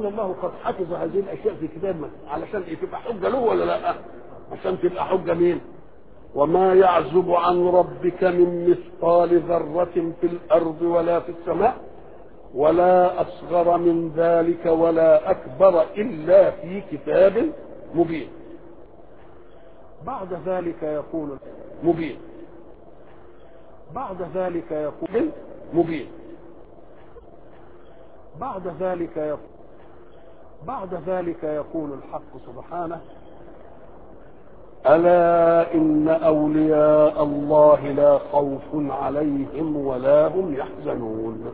الله قد حفظ هذه الاشياء في كتاب علشان إيه تبقى حجه له ولا لا؟ عشان تبقى حجه مين؟ وما يعزب عن ربك من مثقال ذرة في الأرض ولا في السماء ولا أصغر من ذلك ولا أكبر إلا في كتاب مبين بعد ذلك يقول مبين بعد ذلك يقول مبين بعد ذلك يقول بعد ذلك يقول الحق سبحانه ألا إن أولياء الله لا خوف عليهم ولا هم يحزنون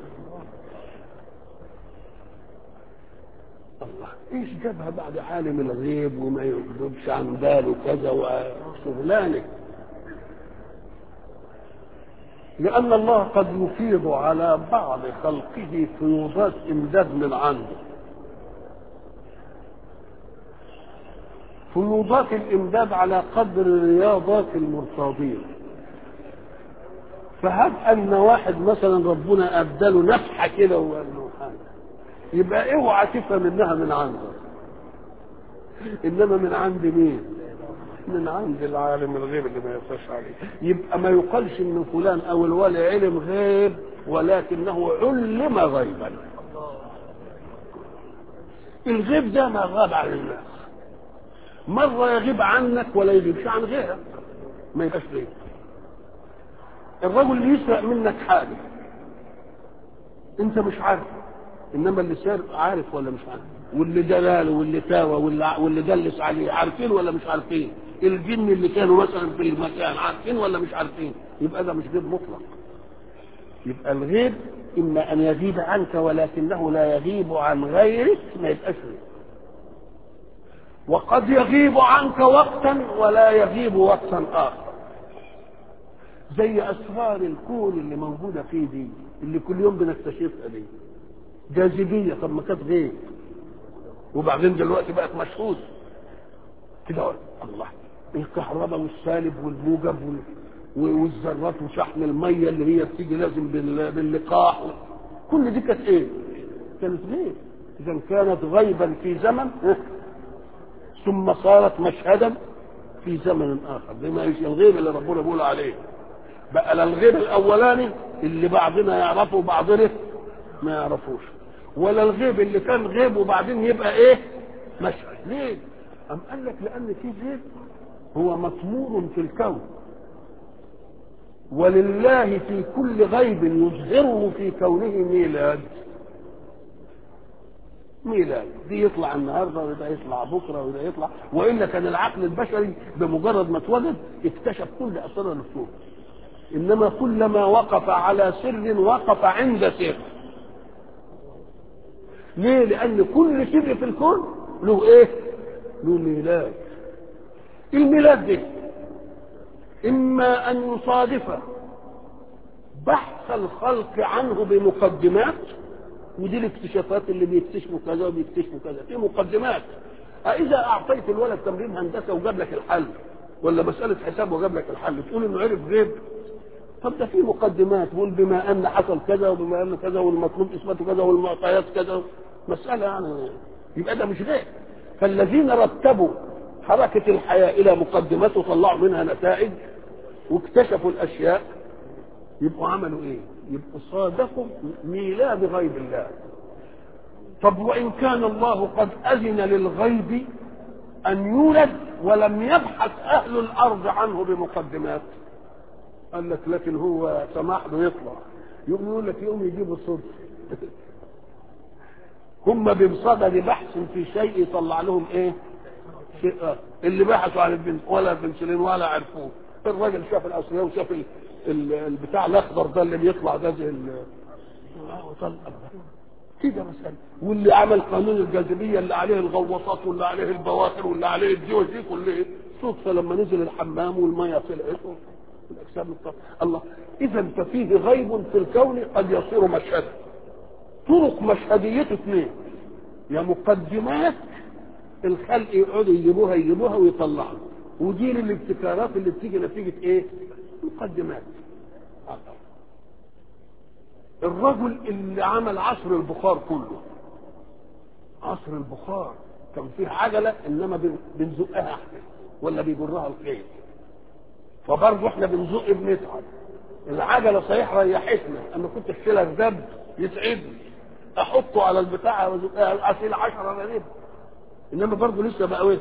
الله ايش جابها بعد عالم الغيب وما يغضبش عن باله كذا وشغلانه لأن الله قد يفيض على بعض خلقه فيوضات إمداد من عنده فيوضات الإمداد على قدر رياضات المرتاضين فهب أن واحد مثلا ربنا أبدله نفحة كده وقال له حاجة يبقى اوعى تفهم انها من عنده انما من عند مين من عند العالم الغيب اللي ما يخفاش عليه يبقى ما يقالش ان فلان او الولي علم غيب ولكنه علم غيبا الغيب ده ما غاب عن الناس مرة يغيب عنك ولا يغيبش عن غيرك ما يبقاش غيب الرجل اللي يسرق منك حاجة انت مش عارف انما اللي سارق عارف ولا مش عارف واللي دلاله واللي تاوى واللي, واللي دلس عليه عارفين ولا مش عارفين الجن اللي كانوا مثلا في المكان عارفين ولا مش عارفين يبقى ده مش غيب مطلق يبقى الغيب اما ان يغيب عنك ولكنه لا يغيب عن غيرك ما يبقاش غيب وقد يغيب عنك وقتا ولا يغيب وقتا اخر زي اسرار الكون اللي موجوده فيه دي اللي كل يوم بنكتشفها دي جاذبيه طب ما كانت غيب وبعدين دلوقتي بقت مشهود كده الله الكهرباء والسالب والموجب والذرات وشحن الميه اللي هي بتيجي لازم باللقاح كل دي كانت ايه؟ كانت غيب اذا كانت غيبا في زمن ثم صارت مشهدا في زمن اخر زي ما الغيب اللي ربنا بيقول عليه بقى لا الغيب الاولاني اللي بعضنا يعرفه وبعضنا ما يعرفوش ولا الغيب اللي كان غيب وبعدين يبقى ايه مشهد ليه أم قال لك لأن في غيب هو مطمور في الكون ولله في كل غيب يظهره في كونه ميلاد ميلاد دي يطلع النهارده وده يطلع بكره وده يطلع والا كان العقل البشري بمجرد ما اتوجد اكتشف كل اسرار الكون انما كلما وقف على سر وقف عند سر ليه لان كل سر في الكون له ايه له ميلاد الميلاد ده اما ان يصادف بحث الخلق عنه بمقدمات ودي الاكتشافات اللي بيكتشفوا كذا وبيكتشفوا كذا في مقدمات اذا اعطيت الولد تمرين هندسه وجاب لك الحل ولا مساله حساب وجاب لك الحل تقول انه عرف غيب طب ده في مقدمات بقول بما ان حصل كذا وبما ان كذا والمطلوب اثباته كذا والمعطيات كذا مساله يعني يبقى ده مش غيب فالذين رتبوا حركه الحياه الى مقدمات وطلعوا منها نتائج واكتشفوا الاشياء يبقوا عملوا ايه؟ يبقوا صادقوا ميلاد غيب الله طب وان كان الله قد اذن للغيب ان يولد ولم يبحث اهل الارض عنه بمقدمات قال لك لكن هو سمح له يطلع يقوم يقول لك يقوم يجيبوا صدق هم بمصدد بحث في شيء يطلع لهم ايه شيء اللي بحثوا عن البنت ولا البنسلين ولا عرفوه الراجل شاف الاصليه وشاف ال... ال... البتاع الاخضر ده اللي بيطلع ده زي ال... كده مسألة واللي عمل قانون الجاذبية اللي عليه الغواصات واللي عليه البواخر واللي عليه الديوز دي كلها صدفة لما نزل الحمام والمية طلعت الأجسام الطاقة الله إذا ففيه غيب في الكون قد يصير مشهدا طرق مشهديته اثنين يا مقدمات الخلق يقعدوا يجيبوها يجيبوها ويطلعوا ودي الابتكارات اللي بتيجي نتيجة ايه؟ مقدمات الرجل اللي عمل عصر البخار كله عصر البخار كان فيه عجله انما بن- بنزقها احنا ولا بيجرها الخيل فبرضه احنا بنزق بنتعب العجله صحيح ريحتنا انا كنت اشيلها الدب يتعبني احطه على البتاع وازقها اشيل 10 غريب انما برضه لسه بقوي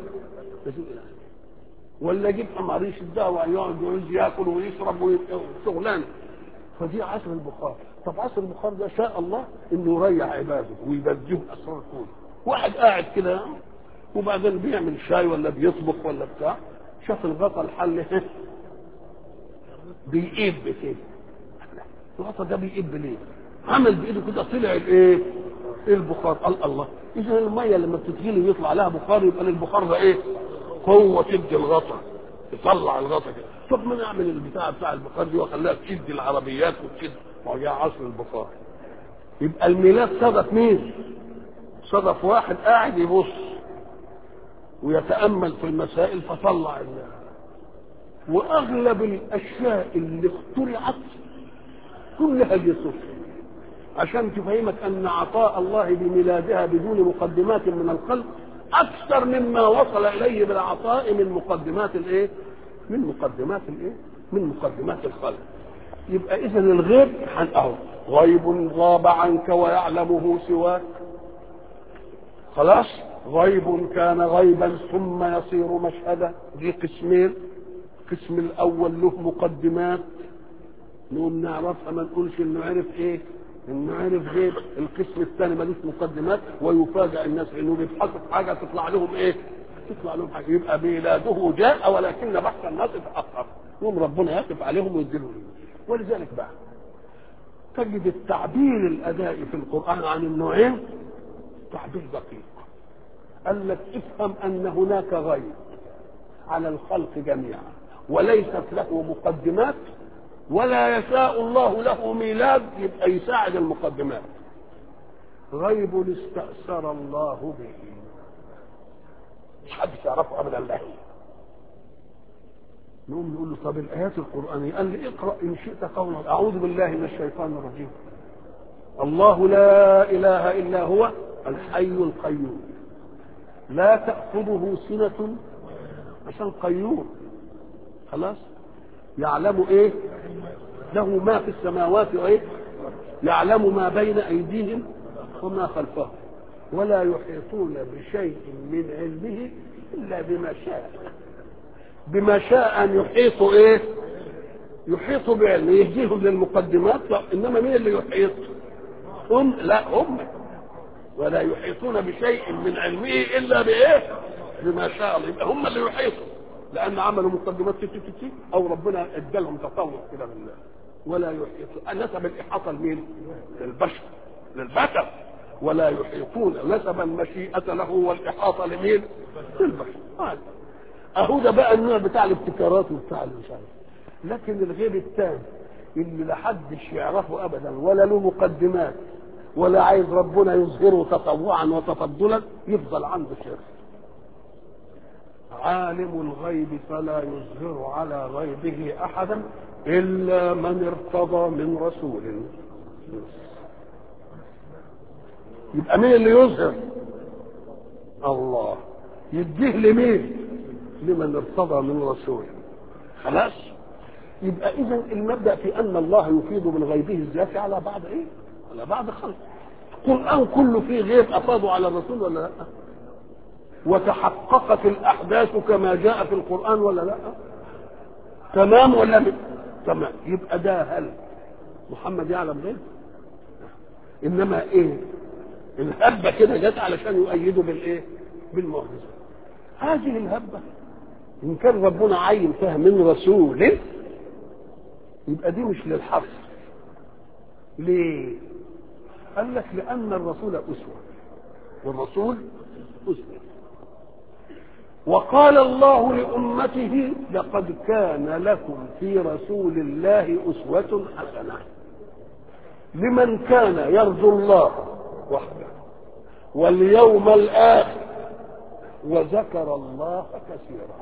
ولا اجيب حمار يشدها ويقعد ويعوز ياكل ويشرب وشغلانه فدي عصر البخار طب عصر البخار ده شاء الله انه يريح عباده ويبديهم اسرار كله واحد قاعد كده وبعدين بيعمل شاي ولا بيطبخ ولا بتاع شاف الغطا الحل بيقب كده الغطا ده بيقب ليه؟ عمل بايده كده طلع الايه؟ البخار قال الله اذا الميه لما بتتغلي ويطلع لها بخار يبقى البخار ده ايه؟ قوه تدي الغطا تطلع الغطا كده طب ما نعمل البتاع بتاع البخار دي واخليها تشد العربيات وتشد وجاء عصر البخار يبقى الميلاد صدف مين؟ صدف واحد قاعد يبص ويتامل في المسائل فطلع ال- واغلب الاشياء اللي اخترعت كلها جسوس عشان تفهمك ان عطاء الله بميلادها بدون مقدمات من الخلق اكثر مما وصل اليه بالعطاء من مقدمات الايه؟ من مقدمات الايه؟ من مقدمات الخلق. يبقى اذا الغيب عن اهو غيب غاب عنك ويعلمه سواك. خلاص؟ غيب كان غيبا ثم يصير مشهدا دي قسمين القسم الاول له مقدمات نقوم نعرفها ما نقولش انه عرف ايه انه عرف غيب القسم الثاني ملوش مقدمات ويفاجئ الناس انه بيبحثوا في حاجه تطلع لهم ايه تطلع لهم حاجه يبقى ميلاده جاء ولكن بحث الناس تاخر يوم ربنا يقف عليهم ويديلهم ولذلك بقى تجد التعبير الادائي في القران عن النوعين تعبير دقيق قال لك افهم ان هناك غيب على الخلق جميعا وليست له مقدمات ولا يشاء الله له ميلاد يبقى يساعد المقدمات غيب استأثر الله به مش حد يعرفه ابدا الله نقوم نقول له طب الايات القرانيه قال لي اقرا ان شئت قولا اعوذ بالله من الشيطان الرجيم الله لا اله الا هو الحي القيوم لا تاخذه سنه عشان قيوم خلاص يعلم ايه له ما في السماوات وايه يعلم ما بين ايديهم وما خلفهم ولا يحيطون بشيء من علمه الا بما شاء بما شاء ان يحيطوا ايه يحيطوا بعلمه يهديهم للمقدمات لا انما مين اللي يحيط هم لا هم ولا يحيطون بشيء من علمه الا بايه بما شاء الله يبقى هم اللي يحيطوا لان عملوا مقدمات تي تي تي او ربنا ادالهم تطور كده بالله ولا يحيطون نسب الاحاطه لمين؟ للبشر للبشر ولا يحيطون نسب المشيئه له والاحاطه لمين؟ للبشر هذا اهو ده بقى النوع بتاع الابتكارات وبتاع اللي مش عارف لكن الغيب التام اللي لا حدش يعرفه ابدا ولا له مقدمات ولا عايز ربنا يظهره تطوعا وتفضلا يفضل عنده شر عالم الغيب فلا يظهر على غيبه احدا الا من ارتضى من رسول يبقى مين اللي يظهر الله يديه لمين لمن ارتضى من رسول خلاص يبقى اذا المبدا في ان الله يفيض من غيبه الذاتي على بعض ايه على بعض خلق القران كله فيه غيب افاضوا على الرسول ولا لا وتحققت الاحداث كما جاء في القران ولا لا تمام ولا لا تمام يبقى ده هل محمد يعلم غيب انما ايه الهبه كده جت علشان يؤيدوا بالايه بالمعجزه هذه الهبه ان كان ربنا عين فيها من رسول يبقى دي مش للحصر ليه قال لك لان الرسول اسوه والرسول اسوه وقال الله لأمته لقد كان لكم في رسول الله أسوة حسنة لمن كان يرجو الله وحده واليوم الآخر وذكر الله كثيرا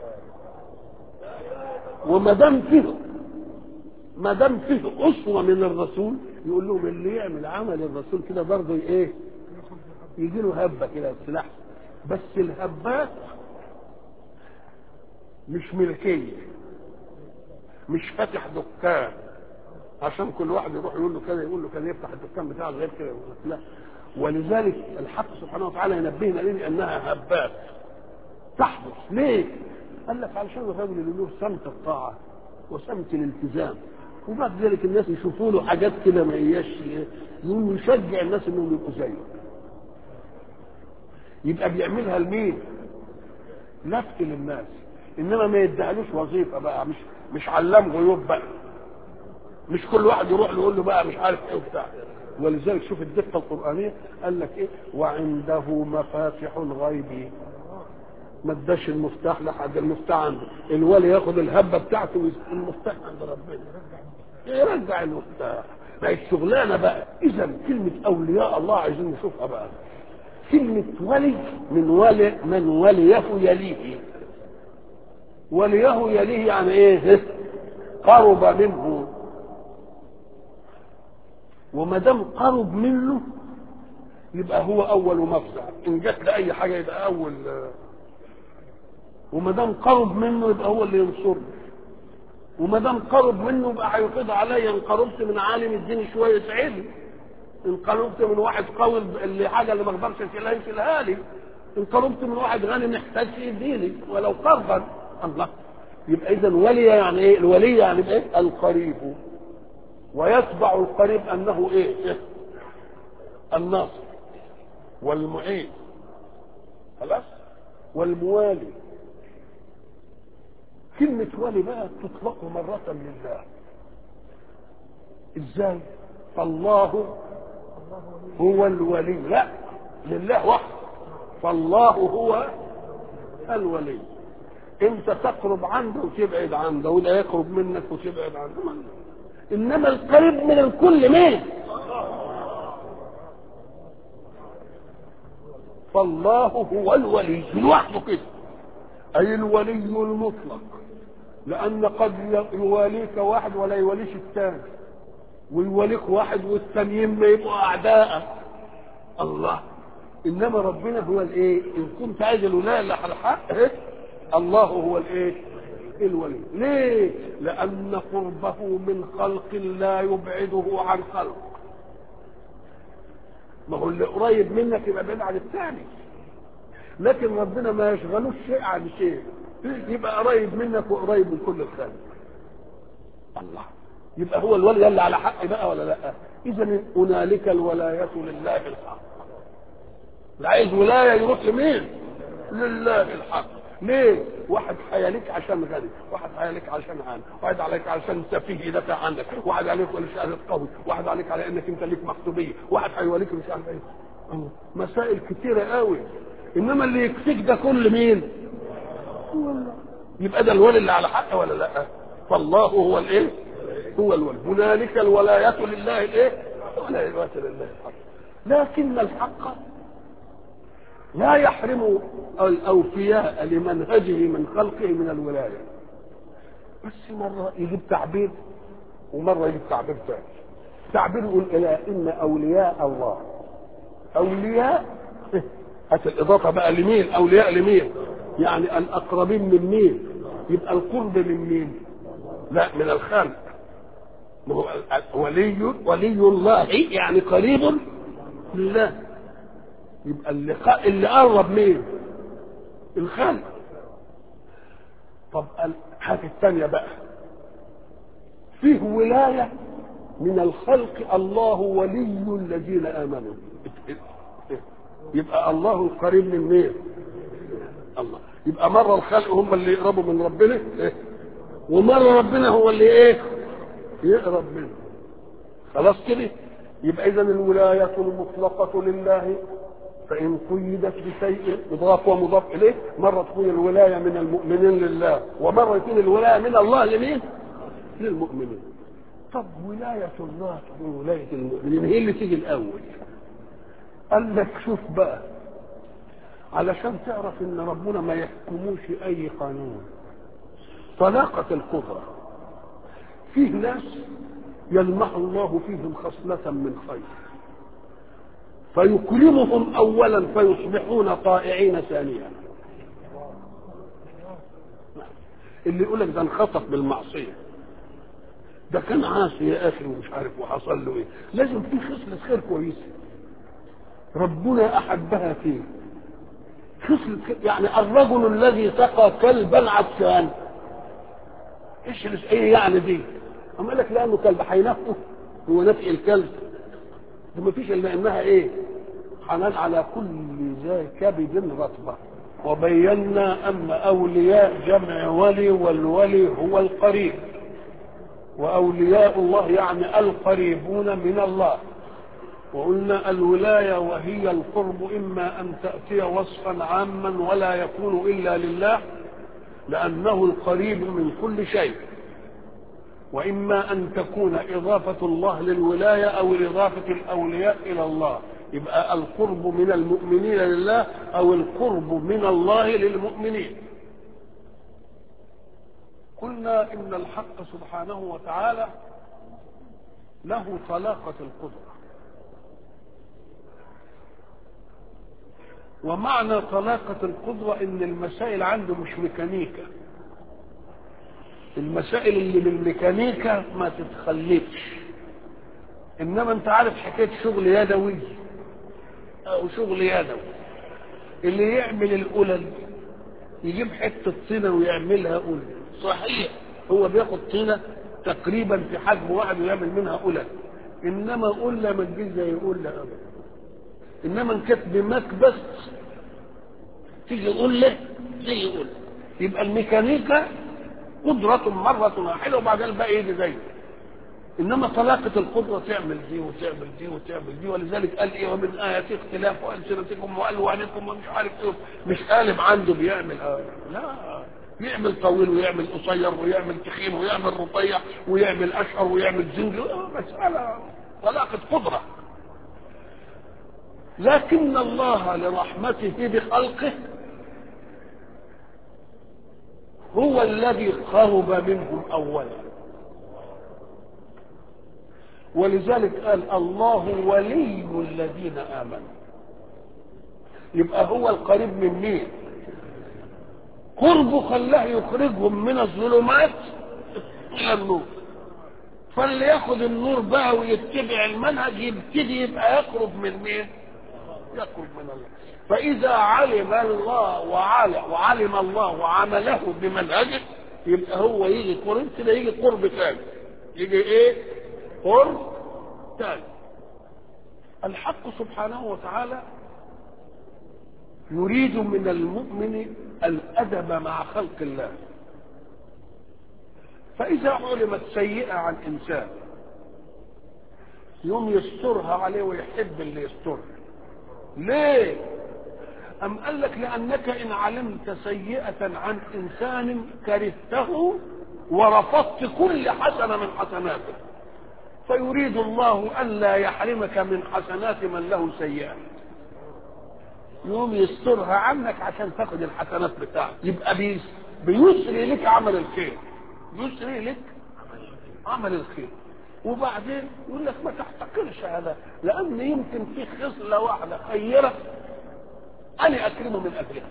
وما دام فيه ما دام فيه أسوة من الرسول يقول لهم اللي يعمل عمل الرسول كده برضه ايه يجي له هبه كده سلاح بس الهبات مش ملكيه مش فاتح دكان عشان كل واحد يروح يقول له كذا يقول له كذا يفتح الدكان بتاعه غير كده لا ولذلك الحق سبحانه وتعالى ينبهنا ليه انها هبات تحدث ليه؟ قال لك علشان الراجل اللي له سمت الطاعه وسمت الالتزام وبعد ذلك الناس يشوفوا له حاجات كده ما هياش يقوم يشجع الناس انهم يبقوا زيه يبقى بيعملها لمين؟ لفت للناس انما ما يدعلوش وظيفه بقى مش مش علام غيوب بقى مش كل واحد يروح له يقول له بقى مش عارف ايه وبتاع ولذلك شوف الدقه القرانيه قال لك ايه وعنده مفاتح الغيب ما اداش المفتاح لحد المفتاح عنده الولي ياخد الهبه بتاعته والمفتاح عند ربنا يرجع المفتاح بقت شغلانه بقى اذا كلمه اولياء الله عايزين نشوفها بقى كلمه ولي من ولي من وليه يليه وليه يليه يعني ايه قرب منه وما دام قرب منه يبقى هو اول مفزع ان جت لاي حاجه يبقى اول وما دام قرب منه يبقى هو اللي ينصره وما دام قرب منه يبقى هيفيض عليا ان قربت من عالم اديني شويه علم ان قربت من واحد قوي اللي حاجه اللي ما اقدرش اشيلها يشيلها لي ان قربت من واحد غني محتاج يديني ولو قرضا الله يبقى اذا ولي يعني ايه الولي يعني ايه القريب ويتبع القريب انه ايه, إيه؟ الناصر والمعين خلاص والموالي كلمة ولي بقى تطلق مرة لله ازاي فالله هو الولي لا لله وحده فالله هو الولي انت تقرب عنده وتبعد عنده وده يقرب منك وتبعد عنه انما القريب من الكل مين فالله هو الولي لوحده كده اي الولي المطلق لان قد يواليك واحد ولا يواليش الثاني ويواليك واحد والثانيين ما يبقوا اعداء الله انما ربنا هو الايه ان كنت عايز الولايه اللي على الحق إيه؟ الله هو الايه الولي ليه لان قربه من خلق لا يبعده عن خلق ما هو اللي قريب منك يبقى بعيد عن الثاني لكن ربنا ما يشغلوش شيء عن شيء يبقى قريب منك وقريب من كل الخلق الله يبقى هو الولي اللي على حق بقى ولا لا اذا هنالك الولايه لله الحق اللي عايز ولايه يروح لمين لله الحق ليه واحد حياليك عشان غني واحد حياليك عشان عام واحد عليك عشان سفيه يدافع عنك واحد عليك ولا شهادة قوي واحد عليك على انك انت ليك محسوبيه واحد هيوليك مش عارف ايه مسائل كتيره قوي انما اللي يكفيك ده كل مين يبقى ده الولي اللي على حق ولا لا فالله هو الايه هو الولي هنالك الولايه لله الايه ولايه لله الحق لكن الحق لا يحرم الأوفياء لمنهجه من خلقه من الولاية بس مرة يجيب تعبير ومرة يجيب تعبير ثاني تعبير يقول إلى إن أولياء الله أولياء هات الإضافة بقى لمين أولياء لمين يعني الأقربين من مين يبقى القرب من مين لا من الخلق ما هو ولي ولي الله يعني قريب لله يبقى اللي اللي قرب مين الخلق طب هات الثانية بقى فيه ولاية من الخلق الله ولي الذين آمنوا يبقى الله القريب من مين الله يبقى مرة الخلق هم اللي يقربوا من ربنا ومرة ربنا هو اللي ايه يقرب منه خلاص كده يبقى اذا الولاية المطلقة لله فإن قيدت بشيء مضاف ومضاف إليه مرة تكون الولاية من المؤمنين لله ومرة يكون الولاية من الله لمين؟ للمؤمنين طب ولاية الله تكون ولاية المؤمنين هي اللي تيجي الأول قال لك شوف بقى علشان تعرف ان ربنا ما يحكموش اي قانون طلاقة القدرة فيه ناس يلمح الله فيهم خصلة من خير فيكرمهم اولا فيصبحون طائعين ثانيا اللي يقول لك ده انخطف بالمعصيه ده كان عاصي يا اخي ومش عارف وحصل له ايه لازم في خصله خير كويسه ربنا احبها فيه خصله يعني الرجل الذي سقى كلبا عطشان ايش ايه يعني دي؟ اما قال لك لانه كلب هينفقه هو نفق الكلب ده ما فيش الا انها ايه؟ حنان على كل ذا كبد رطبه وبينا ان اولياء جمع ولي والولي هو القريب واولياء الله يعني القريبون من الله وقلنا الولايه وهي القرب اما ان تاتي وصفا عاما ولا يكون الا لله لانه القريب من كل شيء واما ان تكون اضافه الله للولايه او اضافه الاولياء الى الله يبقى القرب من المؤمنين لله او القرب من الله للمؤمنين قلنا ان الحق سبحانه وتعالى له طلاقه القدره ومعنى طلاقه القدره ان المسائل عنده مش ميكانيكا المسائل اللي بالميكانيكا ما تتخلفش انما انت عارف حكايه شغل يدوي او شغل يدوي اللي يعمل القلل يجيب حته طينه ويعملها قلل صحيح هو بياخد طينه تقريبا في حجم واحد ويعمل منها قلل انما قله ما تجيش زي قله ابدا انما ان كانت بمكبس تيجي قله زي قله يبقى الميكانيكا قدرة مرة واحدة وبعدين الباقي يجي زيه انما طلاقة القدرة تعمل دي وتعمل دي وتعمل دي ولذلك قال ايه ومن آيات اختلاف ألسنتكم وألوانكم ومش عارف ايه مش قالب عنده بيعمل آه. لا يعمل طويل ويعمل قصير ويعمل تخين ويعمل رفيع ويعمل أشعر ويعمل زنج مسألة طلاقة قدرة لكن الله لرحمته بخلقه هو الذي قرب منهم اولا ولذلك قال الله ولي الذين امنوا يبقى هو القريب من مين قربه خلاه يخرجهم من الظلمات الى النور فاللي ياخد النور بقى ويتبع المنهج يبتدي يبقى يقرب من مين يقرب من الله فإذا علم الله وعلم, وعلم الله وعمله بمنهجه يبقى هو يجي قرب كده يجي قرب ثاني يجي ايه؟ قرب ثاني الحق سبحانه وتعالى يريد من المؤمن الأدب مع خلق الله فإذا علمت سيئة عن إنسان يوم يسترها عليه ويحب اللي يسترها ليه أم قال لك لأنك إن علمت سيئة عن إنسان كرهته ورفضت كل حسنة من حسناته فيريد الله ألا يحرمك من حسنات من له سيئة يوم يسترها عنك عشان تاخد الحسنات بتاعته يبقى بيس بيسري لك عمل الخير يسري لك عمل الخير وبعدين يقول لك ما تحتقرش هذا لان يمكن في خصله واحده خيره انا اكرمه من اجلها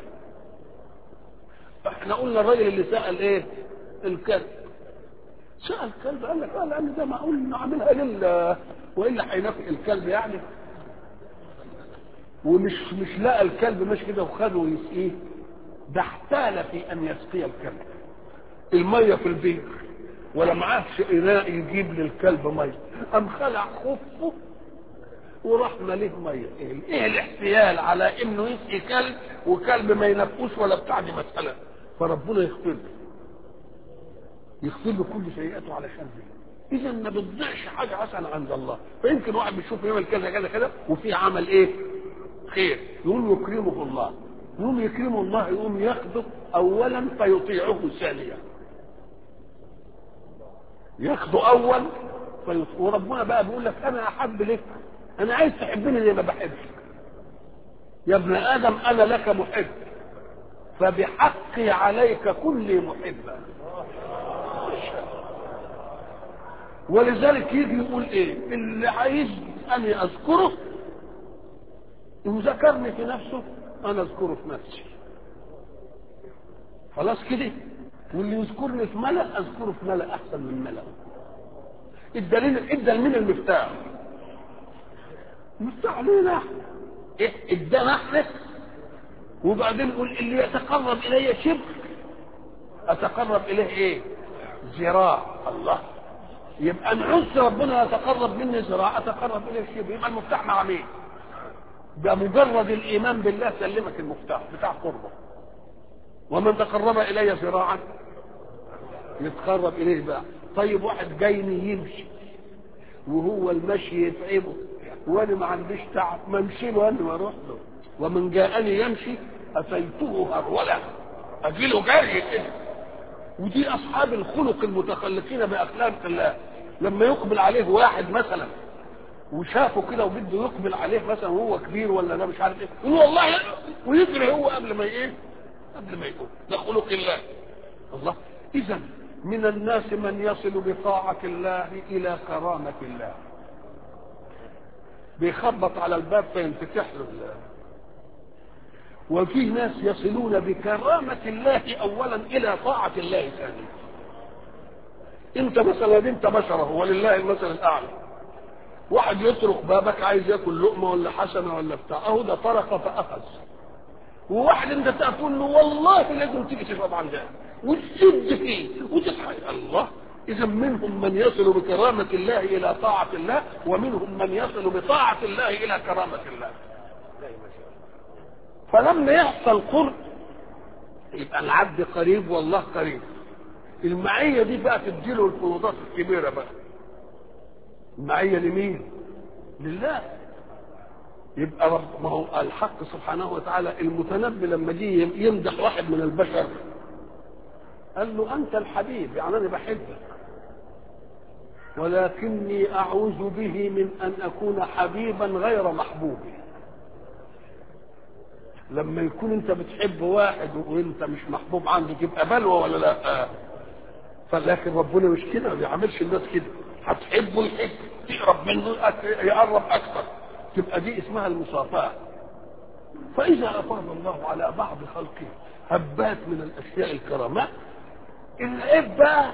احنا قلنا الراجل اللي سال ايه الكلب سال الكلب قال لك اه لان ده معقول انه عاملها لله والا هينافق الكلب يعني ومش مش لقى الكلب مش كده وخده ويسقيه ده احتال في ان يسقي الكلب الميه في البير ولا معاهش اناء يجيب للكلب ميه قام خلع خفه وراح مليه ميه ايه, إيه الاحتيال على انه يسقي كلب وكلب ما ينفوش ولا بتاع دي مساله فربنا يغفر له يغفر له كل سيئاته علشان دي اذا ما بتضيعش حاجه حسنه عند الله فيمكن واحد بيشوف يعمل كذا كذا كذا وفي عمل ايه خير يقوم يكرمه الله يقوم يكرمه الله يقوم ياخده اولا فيطيعه ثانيا ياخده اول فيطيع. وربنا بقى بيقول لك انا احب لك انا عايز تحبني زي ما بحبك يا ابن ادم انا لك محب فبحقي عليك كل محبه ولذلك يجي يقول ايه اللي عايز اني اذكره إن ذكرني في نفسه أنا أذكره في نفسي خلاص كده واللي يذكرني في ملأ أذكره في ملأ أحسن من ملأ الدليل ادى لمين المفتاح المفتاح لينا احنا إيه ادانا احنا وبعدين يقول اللي يتقرب الي شبر اتقرب اليه ايه ذراع الله يبقى نعوز ربنا يتقرب مني ذراع اتقرب اليه شبر يبقى المفتاح مع مين ده مجرد الايمان بالله سلمك المفتاح بتاع قربه ومن تقرب الي ذراعا يتقرب اليه بقى طيب واحد جايني يمشي وهو المشي يتعبه وانا ما عنديش تعب ما امشي له انا واروح له ومن جاءني يمشي اتيته هروله اجي له جري كده ودي اصحاب الخلق المتخلقين باخلاق الله لما يقبل عليه واحد مثلا وشافه كده وبده يقبل عليه مثلا وهو كبير ولا ده مش عارف ايه يقول والله ويجري هو قبل ما ايه قبل ما يقول ده خلق الله الله اذا من الناس من يصل بطاعة الله إلى كرامة الله بيخبط على الباب فينفتح له الله وفي ناس يصلون بكرامة الله أولا إلى طاعة الله ثانيا أنت مثلا أنت بشره ولله المثل الأعلى واحد يطرق بابك عايز ياكل لقمة ولا حسنة ولا بتاع أهو ده طرق فأخذ وواحد انت تقول له والله لازم تيجي تشرب عن ده وتسد فيه وتضحك الله اذا منهم من يصل بكرامه الله الى طاعه الله ومنهم من يصل بطاعه الله الى كرامه الله فلما يحصل قرب يبقى العبد قريب والله قريب المعيه دي بقى تديله الفروضات الكبيره بقى المعيه لمين لله يبقى رب ما هو الحق سبحانه وتعالى المتنبي لما جه يمدح واحد من البشر قال له انت الحبيب يعني انا بحبك ولكني اعوذ به من ان اكون حبيبا غير محبوب لما يكون انت بتحب واحد وانت مش محبوب عنده تبقى بلوى ولا لا فلكن ربنا مش كده ما بيعملش الناس كده هتحبه يحب تقرب منه يقرب اكثر تبقى دي اسمها المصافاه فاذا افاض الله على بعض خلقه هبات من الاشياء الكرامات العيب بقى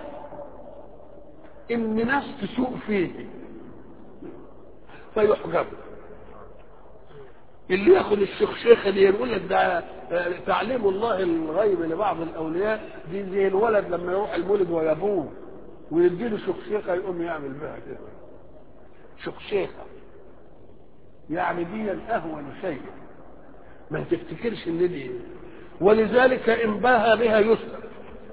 ان ناس تسوء فيه فيحجب اللي ياخد الشيخ اللي يقول لك ده تعليم الله الغيب لبعض الاولياء دي زي الولد لما يروح المولد ويابوه ويديله شخشيخه يقوم يعمل بها كده شخشيخه يعني دي اهون شيء ما تفتكرش ان دي ولذلك ان باها بها يسلم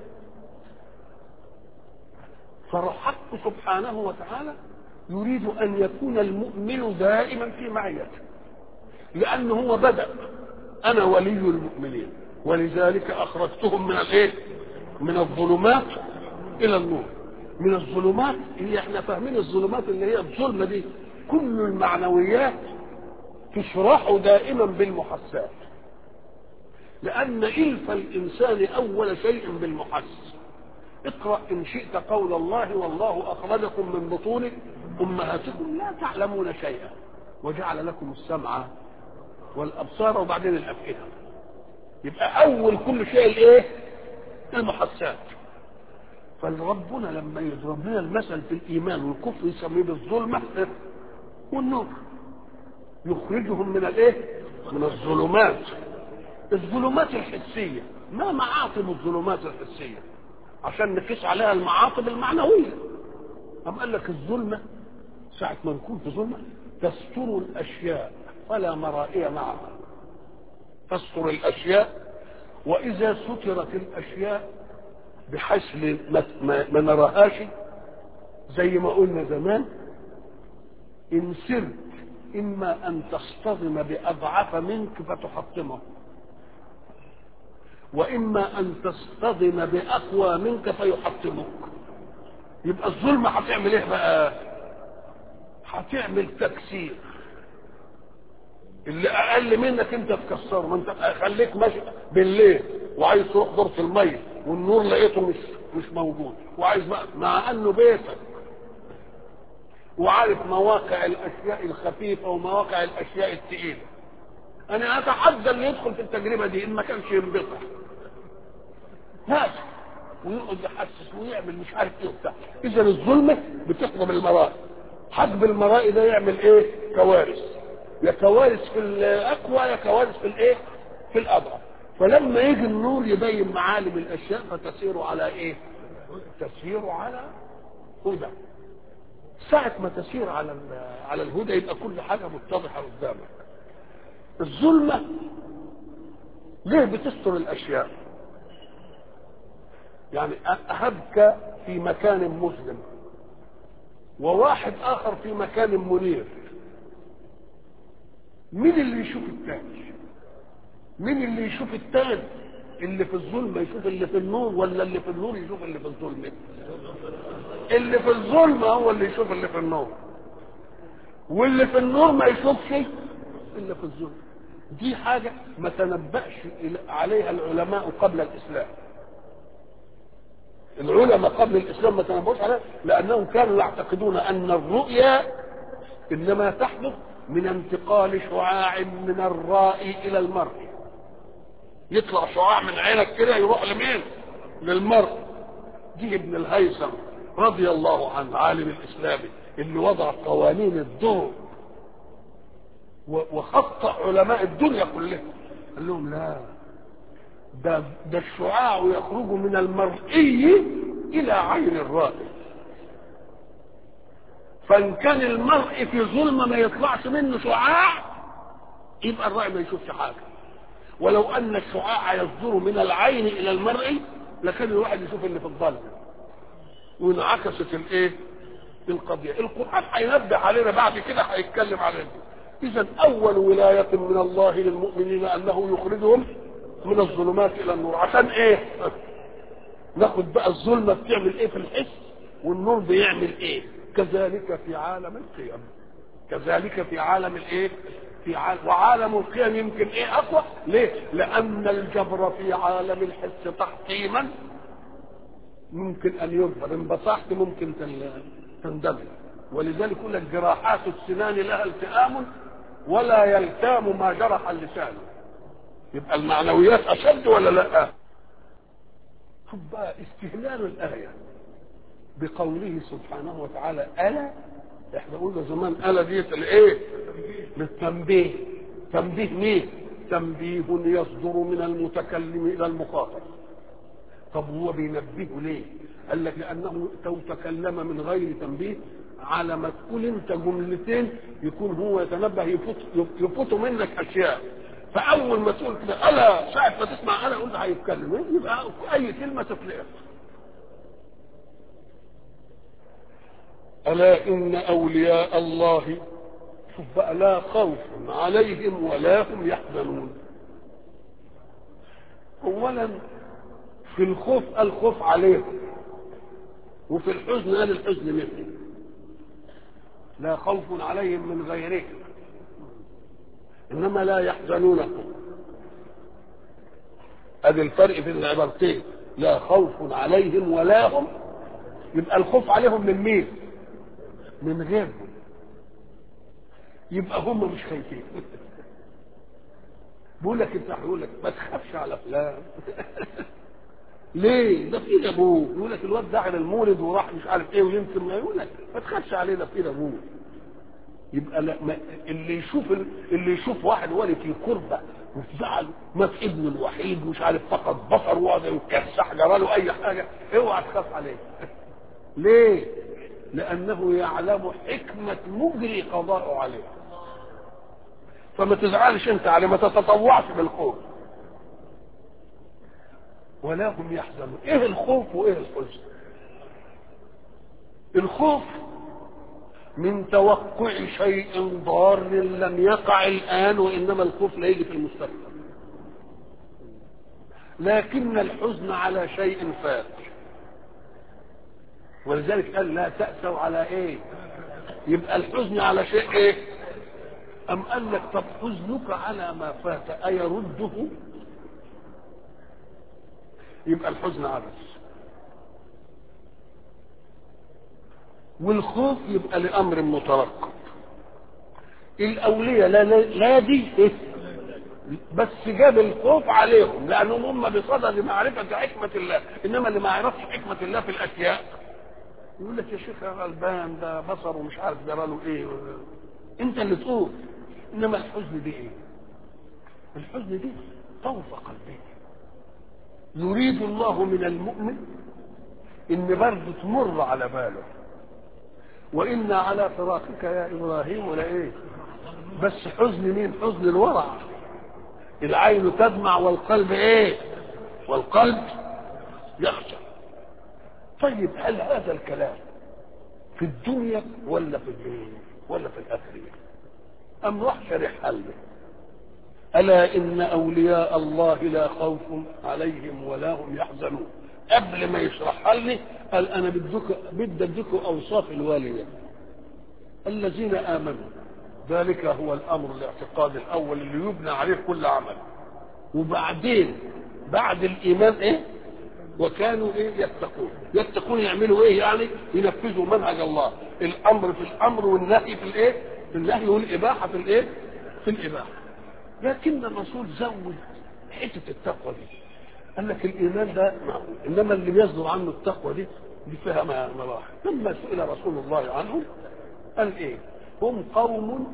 فالحق سبحانه وتعالى يريد ان يكون المؤمن دائما في معيته لانه هو بدا انا ولي المؤمنين ولذلك اخرجتهم من الايه من الظلمات الى النور من الظلمات هي احنا فاهمين الظلمات اللي هي الظلمه دي كل المعنويات تشرح دائما بالمحسات لأن إلف الإنسان أول شيء بالمحس اقرأ إن شئت قول الله والله أخرجكم من بطون أمهاتكم لا تعلمون شيئا وجعل لكم السمع والأبصار وبعدين الأفئدة يبقى أول كل شيء الإيه؟ المحسات فالربنا لما يضرب لنا المثل في الإيمان والكفر يسميه بالظلمة والنور يخرجهم من الايه من الظلمات الظلمات الحسية ما معاطب الظلمات الحسية عشان نقيس عليها المعاطب المعنوية أم قال لك الظلمة ساعة ما نكون في ظلمة تستر الأشياء فلا مرائي معها تستر الأشياء وإذا سترت الأشياء بحيث ما نراهاش زي ما قلنا زمان إن سرت إما أن تصطدم بأضعف منك فتحطمه وإما أن تصطدم بأقوى منك فيحطمك يبقى الظلم هتعمل إيه بقى؟ هتعمل تكسير اللي أقل منك أنت تكسره ما أنت خليك ماشي بالليل وعايز تروح دورة المية والنور لقيته مش مش موجود وعايز بقى مع أنه بيتك وعارف مواقع الاشياء الخفيفه ومواقع الاشياء الثقيله انا اتحدى اللي يدخل في التجربه دي ان ما كانش ينبطح هات ويقعد يحسس ويعمل مش عارف ايه وبتاع اذا الظلمه بتحجب المرائي حجب المرائي ده يعمل ايه كوارث يا كوارث في الاقوى يا كوارث في الايه في الاضعف فلما يجي النور يبين معالم الاشياء فتسير على ايه تسير على هدى ساعة ما تسير على على الهدى يبقى كل حاجة متضحة قدامك الظلمة ليه بتستر الأشياء يعني أهبك في مكان مظلم وواحد آخر في مكان منير مين اللي يشوف التاني مين اللي يشوف التاني اللي في الظلمة يشوف اللي في النور ولا اللي في النور يشوف اللي في الظلمة اللي في الظلمة هو اللي يشوف اللي في النور واللي في النور ما يشوفش اللي في الظلمة دي حاجة ما تنبأش عليها العلماء قبل الإسلام العلماء قبل الإسلام ما تنبأوش عليها لأنهم كانوا يعتقدون أن الرؤيا إنما تحدث من انتقال شعاع من الرائي إلى المرء يطلع شعاع من عينك كده يروح لمين للمرء دي ابن الهيثم رضي الله عنه عالم الاسلامي اللي وضع قوانين الضوء وخطأ علماء الدنيا كلها قال لهم لا ده ده الشعاع يخرج من المرئي الى عين الرائي فان كان المرء في ظلمه ما يطلعش منه شعاع يبقى الرائي ما يشوفش حاجه ولو ان الشعاع يصدر من العين الى المرء لكان الواحد يشوف اللي في الظلم وانعكست الايه القضيه القران هينبه علينا بعد كده هيتكلم على دي اذا اول ولايه من الله للمؤمنين انه يخرجهم من الظلمات الى النور عشان ايه ناخد بقى الظلمه بتعمل ايه في الحس والنور بيعمل ايه كذلك في عالم القيم كذلك في عالم الايه في عالم وعالم القيم يمكن ايه اقوى ليه لان الجبر في عالم الحس تحطيما ممكن ان يظهر ان بصحت ممكن تندمج ولذلك يقول لك جراحات السنان لها التئام ولا يلتام ما جرح اللسان يبقى المعنويات اشد ولا لا شوف بقى استهلال الايه بقوله سبحانه وتعالى الا احنا قلنا زمان الا ديت الايه للتنبيه تنبيه مين تنبيه يصدر من المتكلم الى المخاطب طب هو بينبهه ليه قال لك لانه لو تكلم من غير تنبيه على ما تقول انت جملتين يكون هو يتنبه يفوت يفوتوا منك اشياء فاول ما تقول كده الا ساعه ما تسمع الا قلت هيتكلم يبقى اي كلمه تفلق الا ان اولياء الله شوف بقى لا خوف عليهم ولا هم يحزنون اولا في الخوف الخوف عليهم وفي الحزن قال الحزن منهم لا خوف عليهم من غيرهم انما لا يحزنونكم ادي الفرق في العبارتين لا خوف عليهم ولا هم يبقى الخوف عليهم من مين من غيرهم يبقى هم مش خايفين بقول لك انت هيقول لك ما تخافش على فلان ليه ده في ايد ابوه يقول لك الواد ده على المولد وراح مش عارف ايه ويمكن ما يقول لك ما تخافش عليه ده في ايد ابوه يبقى لا ما اللي يشوف اللي يشوف واحد ولي في كربه وفي زعل مات ابنه الوحيد مش عارف فقد بصر وقعد يكسح جرى له اي حاجه اوعى تخاف عليه ليه؟ لانه يعلم حكمه مجري قضاءه عليه فما تزعلش انت عليه ما تتطوعش بالخوف ولا هم يحزنون ايه الخوف وايه الحزن الخوف من توقع شيء ضار لم يقع الان وانما الخوف لا يجي في المستقبل لكن الحزن على شيء فات ولذلك قال لا تأسوا على ايه يبقى الحزن على شيء ايه ام قال لك طب حزنك على ما فات ايرده يبقى الحزن عبث والخوف يبقى لامر مترقب الاولياء لا لا, لا دي إيه؟ بس جاب الخوف عليهم لانهم هم بصدد معرفه حكمه الله انما اللي ما يعرفش حكمه الله في الاشياء يقول لك يا شيخ يا غلبان ده بصره مش عارف جرى له ايه انت اللي تقول انما الحزن دي ايه الحزن دي طوف قلبه يريد الله من المؤمن ان برضه تمر على باله وإنا على فراقك يا إبراهيم ولا إيه بس حزن مين حزن الورع العين تدمع والقلب إيه والقلب يخشى طيب هل هذا الكلام في الدنيا ولا في الدنيا ولا في الآخرة أم راح شرح قلبه ألا إن أولياء الله لا خوف عليهم ولا هم يحزنون قبل ما يشرحها لي قال انا بدك بدي اديكم اوصاف الواليه الذين امنوا ذلك هو الامر الاعتقاد الاول اللي يبنى عليه كل عمل وبعدين بعد الايمان ايه وكانوا ايه يتقون يتقون يعملوا ايه يعني ينفذوا منهج الله الامر في الامر والنهي في الايه في النهي والاباحه في الايه في الاباحه لكن الرسول زود حته التقوى دي قال لك الايمان ده معقول انما اللي بيصدر عنه التقوى دي دي فيها مراحل لما سئل رسول الله عنهم قال ايه هم قوم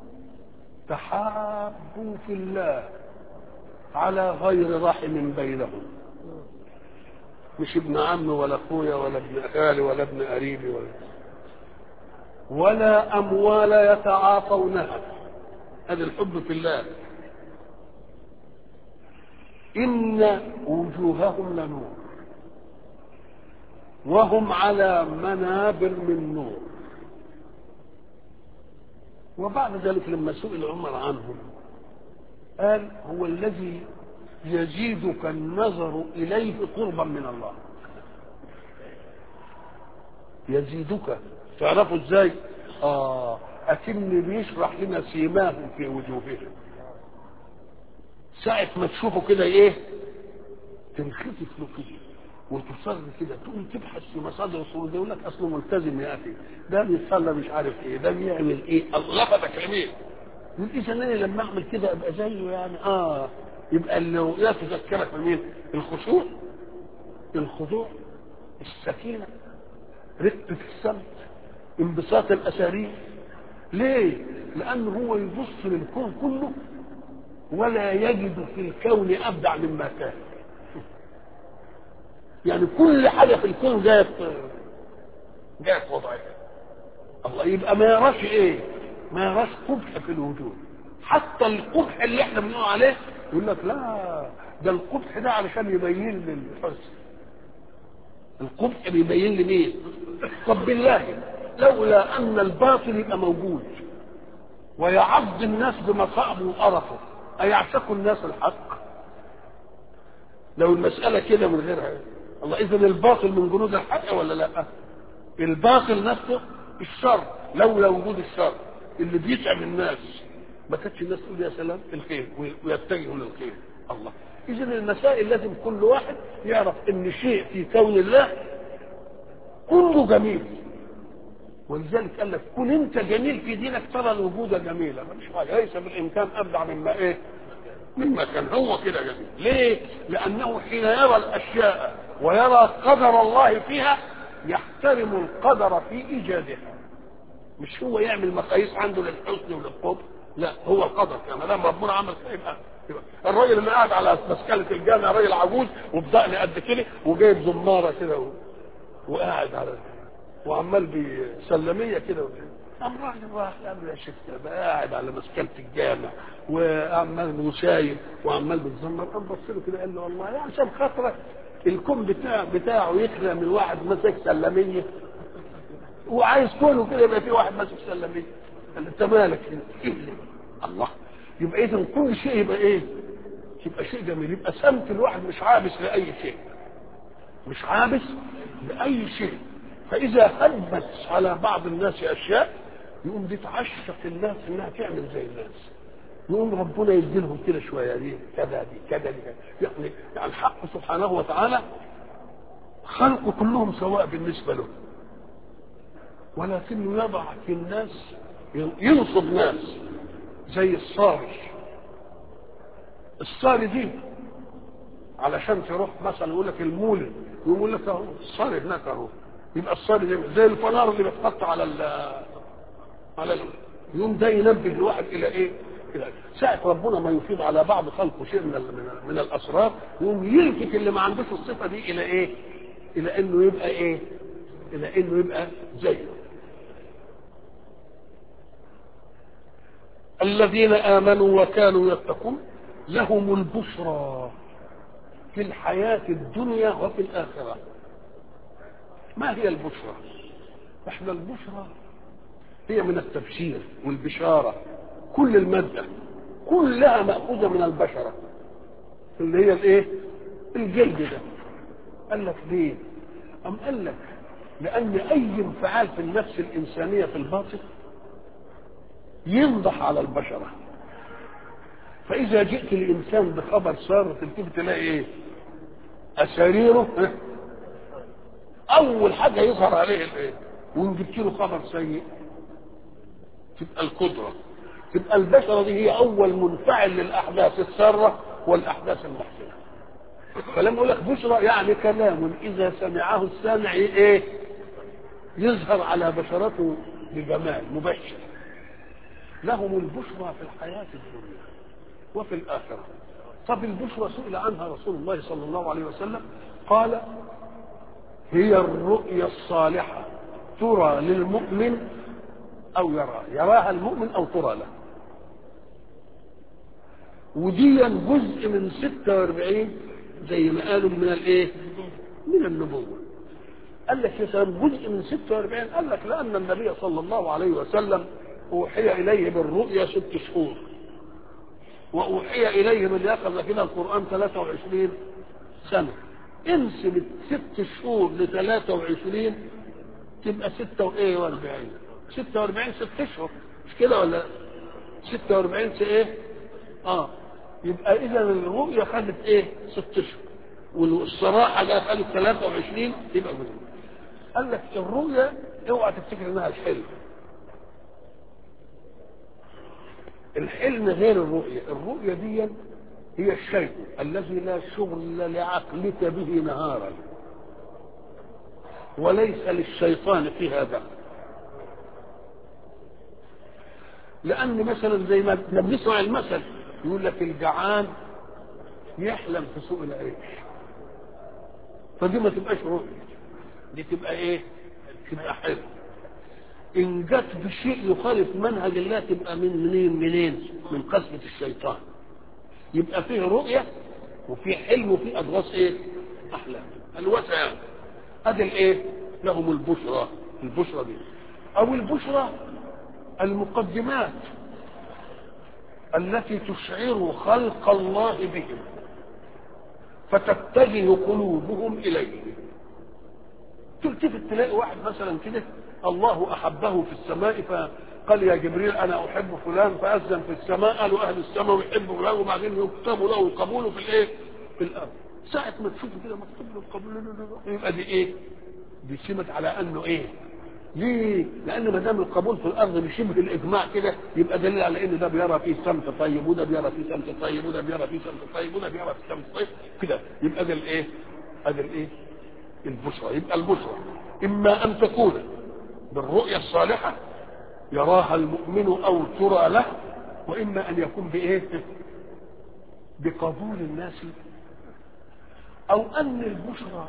تحابوا في الله على غير رحم بينهم مش ابن عم ولا اخويا ولا ابن خالي ولا ابن قريبي ولا ولا اموال يتعاطونها هذا الحب في الله إن وجوههم لنور وهم على منابر من نور وبعد ذلك لما سئل عمر عنهم قال هو الذي يزيدك النظر إليه قربا من الله يزيدك تعرفوا ازاي اه أكن بيشرح لنا سيماهم في وجوههم ساعة ما تشوفه كده ايه تنخفف له كده وتصر كده تقوم تبحث في مصادر الصور ده يقول لك اصله ملتزم يا اخي ده بيصلى مش عارف ايه ده بيعمل ايه لفتك لمين يقول اذا انا لما اعمل كده ابقى زيه يعني اه يبقى اللي لا تذكرك من مين الخشوع الخضوع السكينه رقه السمت انبساط الاسارير ليه لانه هو يبص للكون كله ولا يجد في الكون ابدع مما كان يعني كل حاجه في الكون جاءت جاءت وضعها الله يبقى ما يراش ايه ما يراش قبح في الوجود حتى القبح اللي احنا بنقول عليه يقول لك لا ده القبح ده علشان يبين للحسن القبح بيبين لمين طب بالله لولا ان الباطل يبقى موجود ويعض الناس بمصائبه وقرفه أيعشق الناس الحق لو المسألة كده من غيرها الله إذا الباطل من جنود الحق ولا لا الباطل نفسه الشر لولا وجود الشر اللي بيتعب الناس ما كانتش الناس تقول يا سلام الخير ويتجهوا للخير الله إذا المسائل لازم كل واحد يعرف إن شيء في كون الله كله جميل ولذلك قال لك كن انت جميل في دينك ترى الوجود جميلا مفيش حاجه ليس بالامكان ابدع مما ايه مما كان هو كده جميل ليه لانه حين يرى الاشياء ويرى قدر الله فيها يحترم القدر في ايجادها مش هو يعمل مقاييس عنده للحسن وللقبح لا هو القدر كما دام ربنا عمل يبقى الراجل اللي قاعد على مسكنة الجامع راجل عجوز وبدقني قد كده وجايب زمارة كده وقاعد على وعمال بسلميه كده قام راجل راح قال له يا شيخ بقى قاعد على مسكنة الجامع وعمال وشايب وعمال بتزمر قام بص له كده قال له والله يعني عشان خاطرك الكم بتاع بتاعه يخلى من واحد ماسك سلميه وعايز كله كده يبقى في واحد ماسك سلميه قال له انت مالك ايه الله يبقى اذا كل شيء يبقى ايه؟ يبقى شيء جميل يبقى سمت الواحد مش عابس لاي شيء مش عابس لاي شيء فإذا هبت على بعض الناس أشياء يقوم دي تعشق الناس إنها تعمل زي الناس يقوم ربنا يديلهم كده شوية دي كذا دي كذا دي يعني يعني الحق سبحانه وتعالى خلقه كلهم سواء بالنسبة له ولكنه يضع في الناس ينصب ناس زي الصاري الصالي دي علشان تروح مثلا يقول لك المولد يقول لك اهو الصالي هناك اهو يبقى الصالي زي, زي الفنار اللي بتحط على ال على ال يوم ده ينبه الواحد الى ايه؟ الى ساعة ربنا ما يفيض على بعض خلقه شيء من من, من الاسرار يقوم يلفت اللي ما عندوش الصفه دي الى ايه؟ الى انه يبقى ايه؟ الى انه يبقى زيه. الذين امنوا وكانوا يتقون لهم البشرى في الحياة الدنيا وفي الآخرة ما هي البشرى احنا البشرى هي من التبشير والبشارة كل المادة كلها مأخوذة من البشرة اللي هي الايه الجلد ده قال لك ليه أم قال لك لأن أي انفعال في النفس الإنسانية في الباطن ينضح على البشرة فإذا جئت الإنسان بخبر سار تلتفت تلاقي إيه؟ أساريره أول حاجة يظهر عليه الإيه؟ وإن جبت له خبر سيء تبقى القدرة تبقى البشرة دي هي أول منفعل للأحداث السارة والأحداث المحسنة فلما يقول لك بشرى يعني كلام إذا سمعه السامع إيه؟ يظهر على بشرته بجمال مبشر لهم البشرى في الحياة الدنيا وفي الآخرة طب البشرى سئل عنها رسول الله صلى الله عليه وسلم قال هي الرؤيا الصالحة ترى للمؤمن أو يرى يراها المؤمن أو ترى له وديا جزء من 46 زي ما قالوا من الايه؟ من النبوة قال لك يا جزء من 46 قال لك لأن النبي صلى الله عليه وسلم أوحي إليه بالرؤيا ست شهور وأوحي إليه من يأخذ كده القرآن 23 سنة انسب ست شهور ل 23 تبقى 6 وإيه و40 46 ست اشهر مش كده ولا 46 في ايه؟ اه يبقى اذا الرؤيا خدت ايه؟ ست اشهر والصراحه ده خدت 23 يبقى جزء قال لك الرؤيا اوعى تفتكر انها الحلم الحلم غير الرؤيا الرؤيا دي هي الشيء الذي لا شغل لعقلك به نهارا وليس للشيطان فيها دخل لان مثلا زي ما بنسمع المثل يقول لك الجعان يحلم في سوق العيش فدي ما تبقاش رؤيا دي تبقى ايه تبقى حلم ان جت بشيء يخالف منهج الله تبقى من منين منين من قسمة الشيطان يبقى فيه رؤية وفي حلم وفي أضغاث ايه أحلام الوسع يعني ادي الايه لهم البشرى البشرى دي او البشرى المقدمات التي تشعر خلق الله بهم فتتجه قلوبهم اليه تلتفت تلاقي واحد مثلا كده الله احبه في السماء فقال يا جبريل انا احب فلان فاذن في السماء قالوا اهل السماء ويحبوا فلان وبعدين يكتبوا له القبول في الايه؟ في الارض ساعة ما تشوفه كده مكتوب له القبول يبقى دي ايه؟ دي سمت على انه ايه؟ ليه؟ لان ما دام القبول في الارض بشبه الاجماع كده يبقى دليل على ان ده بيرى فيه سمت طيب وده بيرى فيه سمت طيب وده بيرى فيه سمت طيب وده بيرى فيه سمت طيب كده يبقى ده الايه؟ ادي الايه؟ البشرى يبقى البشرى اما ان تكون بالرؤيا الصالحه يراها المؤمن او ترى له واما ان يكون بايه؟ بقبول الناس او ان البشرى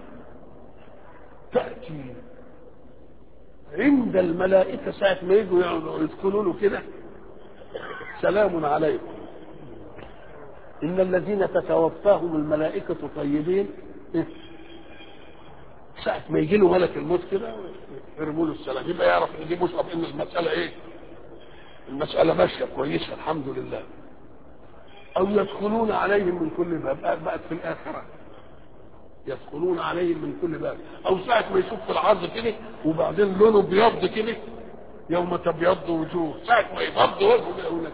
تاتي عند الملائكة ساعة ما يجوا يدخلوا له كده سلام عليكم إن الذين تتوفاهم الملائكة طيبين إيه؟ ساعة ما يجي له ملك الموت كده يرموا له السلام يبقى يعرف ان دي مشرف ان المسألة ايه؟ المسألة ماشية كويسة الحمد لله أو يدخلون عليهم من كل باب بقت في الآخرة يدخلون عليهم من كل باب او ساعة ما يشوف في العرض كده وبعدين لونه بيض كده يوم تبيض وجوه ساعة ما يبض وجهه كده يقول لك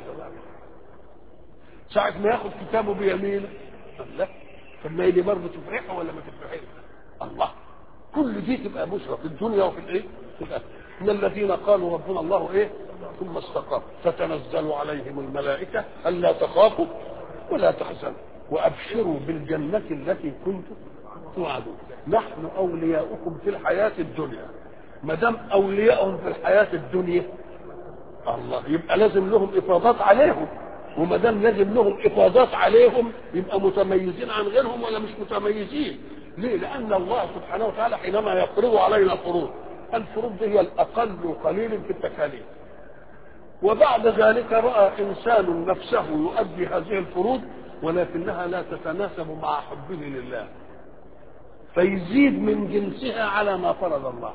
ساعة ما ياخد كتابه بيمينه لا طب ما دي برضه تفرحه ولا ما تفرحش الله كل دي تبقى بشرى في الدنيا وفي الايه؟ في الاخره ان الذين قالوا ربنا الله ايه؟ ثم استقاموا تتنزل عليهم الملائكه الا تخافوا ولا تحزنوا وابشروا بالجنه التي كنتم توعدون نحن اولياؤكم في الحياه الدنيا ما دام اولياؤهم في الحياه الدنيا الله يبقى لازم لهم افاضات عليهم وما دام لازم لهم افاضات عليهم يبقى متميزين عن غيرهم ولا مش متميزين ليه لان الله سبحانه وتعالى حينما يفرض علينا فروض الفروض دي هي الاقل قليل في التكاليف وبعد ذلك راى انسان نفسه يؤدي هذه الفروض ولكنها لا تتناسب مع حبه لله فيزيد من جنسها على ما فرض الله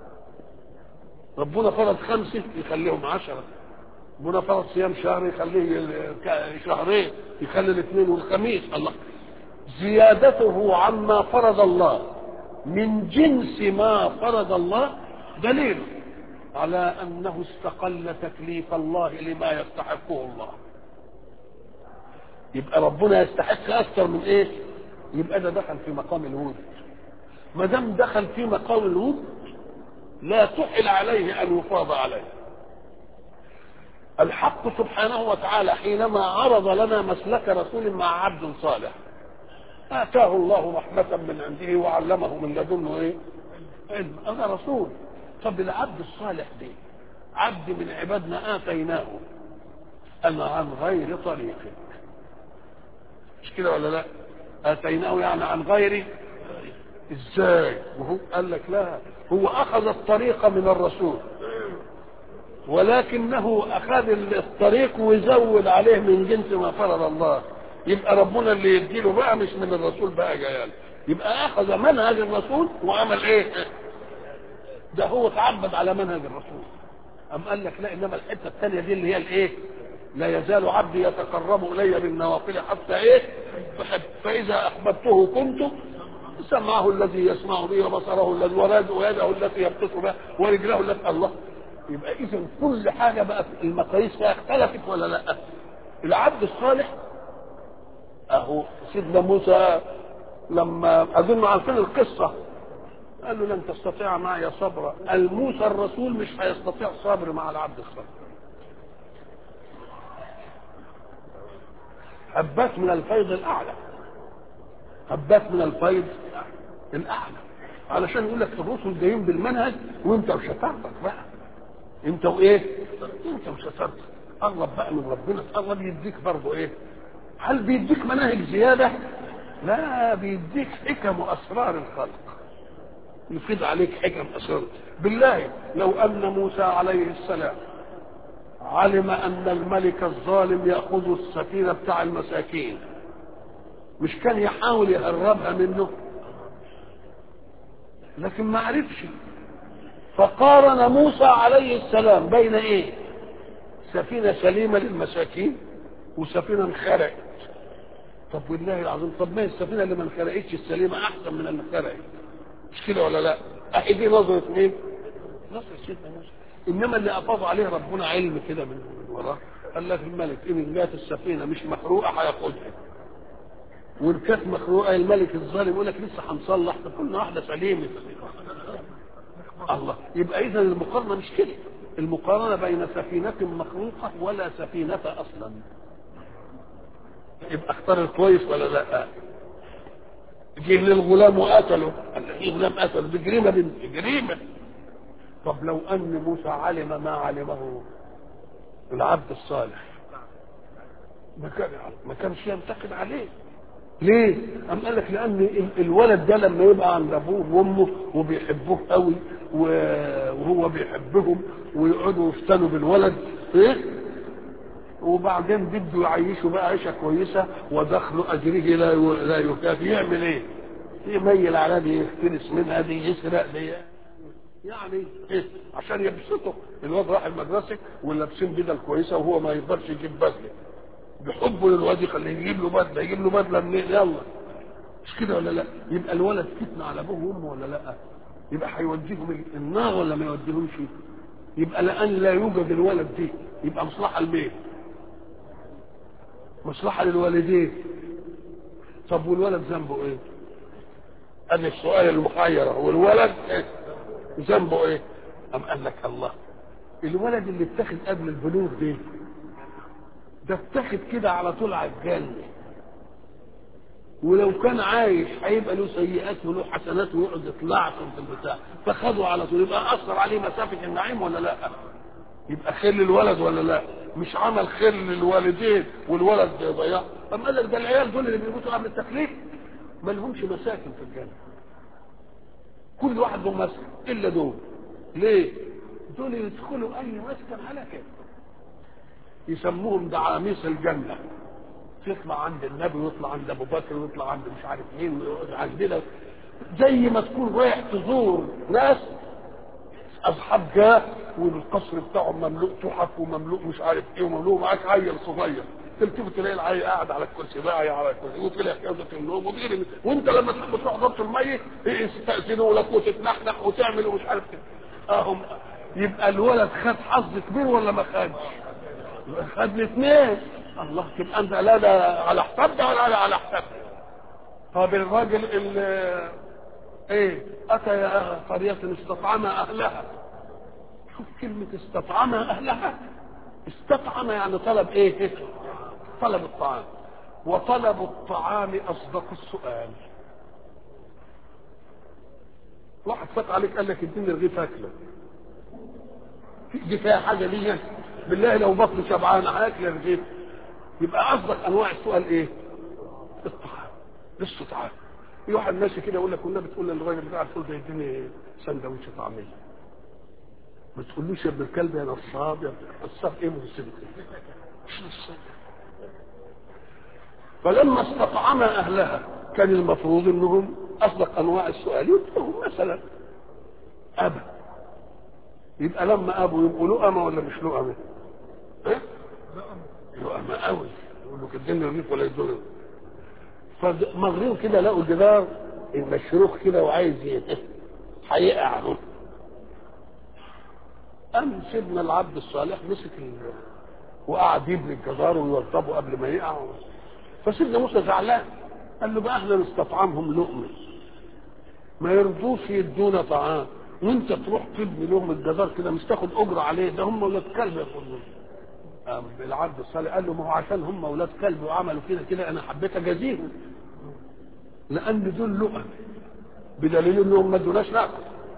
ربنا فرض خمسة يخليهم عشرة ربنا فرض صيام شهر يخليه شهرين يخلي الاثنين والخميس الله زيادته عما فرض الله من جنس ما فرض الله دليل على انه استقل تكليف الله لما يستحقه الله يبقى ربنا يستحق اكثر من ايه يبقى ده دخل في مقام الود ما دام دخل في مقام الود لا تحل عليه ان يفاض عليه الحق سبحانه وتعالى حينما عرض لنا مسلك رسول مع عبد صالح اتاه الله رحمه من عنده وعلمه من لدنه ايه علم هذا رسول طب العبد الصالح دي عبد من عبادنا اتيناه انا عن غير طريقك مش كده ولا لا اتيناه يعني عن غير ازاي وهو قال لك لا هو اخذ الطريق من الرسول ولكنه اخذ الطريق وزود عليه من جنس ما فرض الله يبقى ربنا اللي يديله بقى مش من الرسول بقى جايال يبقى اخذ منهج الرسول وعمل ايه ده هو تعبد على منهج الرسول ام قال لك لا انما الحته الثانيه دي اللي هي الايه لا يزال عبدي يتقرب الي بالنوافل حتى ايه فحب فاذا احببته كنت سمعه الذي يسمع به وبصره الذي ويده التي يبطش بها ورجله التي الله يبقى اذا كل حاجه بقى المقاييس فيها اختلفت ولا لا العبد الصالح اهو سيدنا موسى لما اظن عارفين القصه قال له لن تستطيع معي صبرا الموسى الرسول مش هيستطيع صبر مع العبد الصالح هبات من الفيض الاعلى هبات من الفيض الاعلى علشان يقول لك الرسل جايين بالمنهج وانت وشطارتك بقى انت وايه انت وشطارتك قرب بقى من ربنا تقرب يديك برضه ايه هل بيديك مناهج زياده لا بيديك حكم واسرار الخلق يفيد عليك حكم اسرار بالله لو ان موسى عليه السلام علم ان الملك الظالم ياخذ السفينه بتاع المساكين مش كان يحاول يهربها منه لكن ما عرفش فقارن موسى عليه السلام بين ايه سفينه سليمه للمساكين وسفينه انخرقت طب والله العظيم طب ما هي السفينه اللي ما انخرقتش السليمه احسن من اللي انخرقت مش كده ولا لا اهي دي نظره مين نظره سيدنا موسى انما اللي افاض عليه ربنا علم كده من وراه قال لك الملك ان جات السفينه مش محروقه هياخدها وان كانت مخروقه الملك الظالم يقول لك لسه هنصلح كل واحده سليمه الله يبقى اذا المقارنه مش كده المقارنه بين سفينه مخروقه ولا سفينه اصلا يبقى اختار الكويس ولا لا جه للغلام وقتله قال له غلام قتله دي جريمه بنت جريمه طب لو ان موسى علم ما علمه العبد الصالح ما كان ما كانش ينتقد عليه ليه؟ أم قال لك لأن الولد ده لما يبقى عند أبوه وأمه وبيحبوه قوي وهو بيحبهم ويقعدوا يفتنوا بالولد إيه؟ وبعدين بده يعيشه بقى عيشه كويسه ودخل اجره لا لا يكافي يعمل ايه؟ يميل على دي يختلس منها دي يسرق دي يعني ايه؟ عشان يبسطه الواد راح المدرسه ولابسين بدل كويسه وهو ما يقدرش يجيب بدله بحبه للواد يخليه يجيب له بدله يجيب له بدله منين يلا مش كده ولا لا يبقى الولد فتنه على ابوه وامه ولا لا يبقى هيوديهم النار ولا ما يوديهمش يبقى لان لا يوجد الولد دي يبقى مصلحه لمين مصلحه للوالدين طب والولد ذنبه ايه ادي السؤال المحير والولد إيه؟ ذنبه ايه ام قال لك الله الولد اللي اتخذ قبل البلوغ ده ده اتخذ كده على طول على الجنة ولو كان عايش هيبقى له سيئات وله حسنات ويقعد يطلعهم في البتاع فخدوا على طول يبقى اثر عليه مسافه النعيم ولا لا؟ يبقى خير للولد ولا لا؟ مش عمل خير للوالدين والولد ضياع طب قال لك ده العيال دول اللي بيموتوا قبل التكليف ما لهمش مساكن في الجنه كل واحد له مسكن الا دول ليه؟ دول يدخلوا اي مسكن على كده يسموهم دعاميس الجنه يطلع عند النبي ويطلع عند ابو بكر ويطلع عند مش عارف مين ويقعد عندنا زي ما تكون رايح تزور ناس اصحاب جاه والقصر بتاعهم مملوء تحف ومملوء مش عارف ايه ومملوء معاك عيل صغير تلتفت تلاقي العيل قاعد على الكرسي باعي على الكرسي وتلاقي حيوزة النوم وغير وانت لما تحب تروح ضبط المية يستأذنوا لك وتتنحنح وتعمل ومش عارف كده اهم يبقى الولد خد حظ كبير ولا ما خدش؟ خد الاثنين الله تبقى انت لا ده على حساب ده ولا على حساب طب الراجل اللي ايه اتى يا قرية استطعم اهلها شوف كلمة استطعم اهلها استطعم يعني طلب ايه طلب الطعام وطلب الطعام اصدق السؤال واحد فات عليك قال لك اديني رغيف اكله دي فيها حاجه دي بالله لو بطني شبعان هاكل رغيف يبقى اصدق انواع السؤال ايه؟ الطعام الاستطعام في واحد ماشي كده يقول لك والنبي تقول للراجل بتاع الفول ده يديني سندوتش طعميه ما تقولوش يا ابن الكلب يا نصاب يا نصاب ايه مصيبتك؟ مش نصاب فلما استطعم اهلها كان المفروض انهم اصدق انواع السؤال يدعوهم مثلا ابا يبقى لما ابوا يبقوا لؤمه ولا مش لؤمه؟ ها؟ لؤمه قوي يقول له اديني رغيف ولا يدوني فمغرين كده لقوا الجدار المشروخ كده وعايز هيقع اهو قام سيدنا العبد الصالح مسك ال... وقعد يبني الجدار ويوضبه قبل ما يقع فسيدنا موسى زعلان قال له بقى احنا نستطعمهم لقمه ما يرضوش يدونا طعام وانت تروح تبني لهم الجدار كده مش تاخد اجره عليه ده هم ولاد كلب يقولون العبد الصالح قال له ما هو عشان هم ولاد كلب وعملوا كده كده انا حبيت اجازيهم لان دول لقم بدليل انهم ما ادوناش ناكل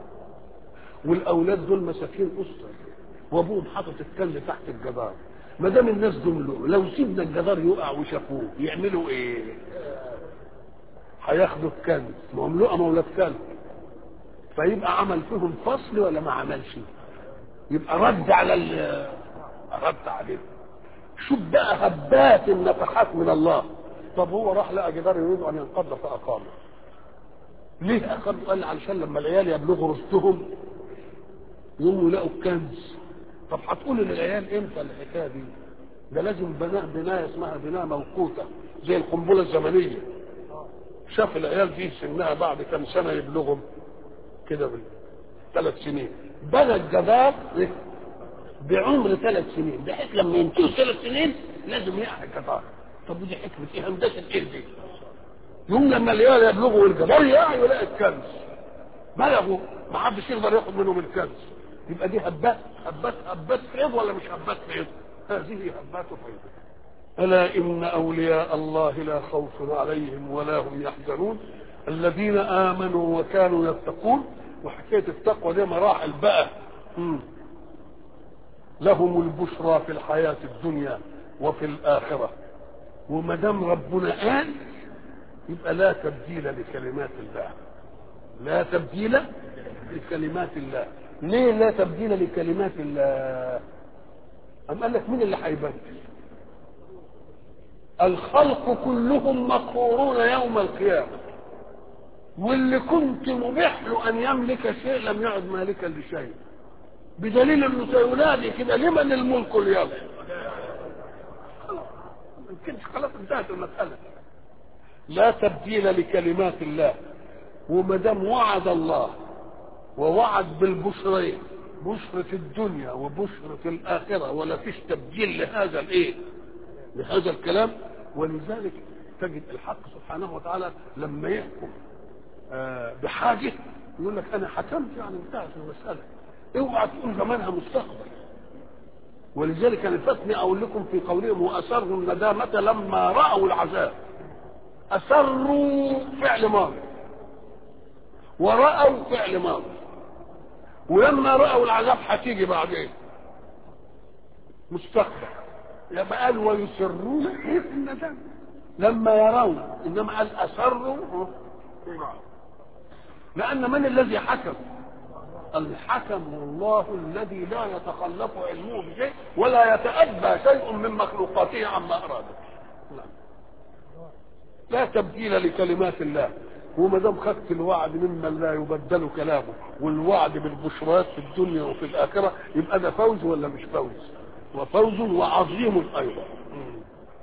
والاولاد دول مساكين اسره وابوهم حاطط الكل تحت الجدار ما دام الناس دول لقم لو سيبنا الجدار يقع وشافوه يعملوا ايه؟ هياخدوا الكنز ما هم لقم ولاد كلب فيبقى عمل فيهم فصل ولا ما عملش؟ يبقى رد على رد عليه شوف بقى هبات النفحات من الله طب هو راح لقى جدار يريد ان ينقض فاقامه ليه اقام قال علشان لما العيال يبلغوا رشدهم يقوموا يلاقوا الكنز طب هتقول للعيال امتى الحكايه دي ده لازم بناء بنايه اسمها بناء موقوته زي القنبله الزمنيه شاف العيال دي سنها بعد كم سنه يبلغهم كده ثلاث سنين بنى الجدار بعمر ثلاث سنين بحيث لما ينتهوا ثلاث سنين لازم يقع الجدار طب ودي حكمه ايه هندسه ايه دي؟ يوم لما العيال يبلغوا الجدار يقع يلاقي الكنز بلغوا ما حدش يقدر ياخد منهم الكنز يبقى دي هبات هبات هبات فيض ولا مش هبات فيض؟ هذه هبات فيض ألا إن أولياء الله لا خوف عليهم ولا هم يحزنون الذين آمنوا وكانوا يتقون وحكاية التقوى دي مراحل بقى مم. لهم البشرى في الحياة الدنيا وفي الآخرة وما دام ربنا قال يبقى لا تبديل لكلمات الله لا تبديل لكلمات الله ليه لا تبديل لكلمات الله أم قال لك مين اللي هيبدل الخلق كلهم مقهورون يوم القيامة واللي كنت مبيح له أن يملك شيء لم يعد مالكا لشيء بدليل انه سينادي كده لمن الملك اليوم يمكنش خلاص انتهت المسألة لا تبديل لكلمات الله وما دام وعد الله ووعد بالبشرين بشرة الدنيا وبشرة الآخرة ولا فيش تبديل لهذا الإيه؟ لهذا الكلام ولذلك تجد الحق سبحانه وتعالى لما يحكم آه بحاجة يقول لك أنا حكمت يعني انتهت المسألة اوعى تقول زمانها مستقبل ولذلك انا فاتني اقول لكم في قولهم واسروا الندامه لما راوا العذاب أسروا فعل ماضي ورأوا فعل ماضي ولما رأوا العذاب هتيجي بعدين مستقبل يبقى قال ويسرون في الندم لما يرون انما قال اسروا لان من الذي حكم الحكم الله الذي لا يتخلف علمه بشيء ولا يتأبى شيء من مخلوقاته عما أراد لا تبديل لكلمات الله وما دام خدت الوعد ممن لا يبدل كلامه والوعد بالبشرات في الدنيا وفي الآخرة يبقى ده فوز ولا مش فوز وفوز وعظيم أيضا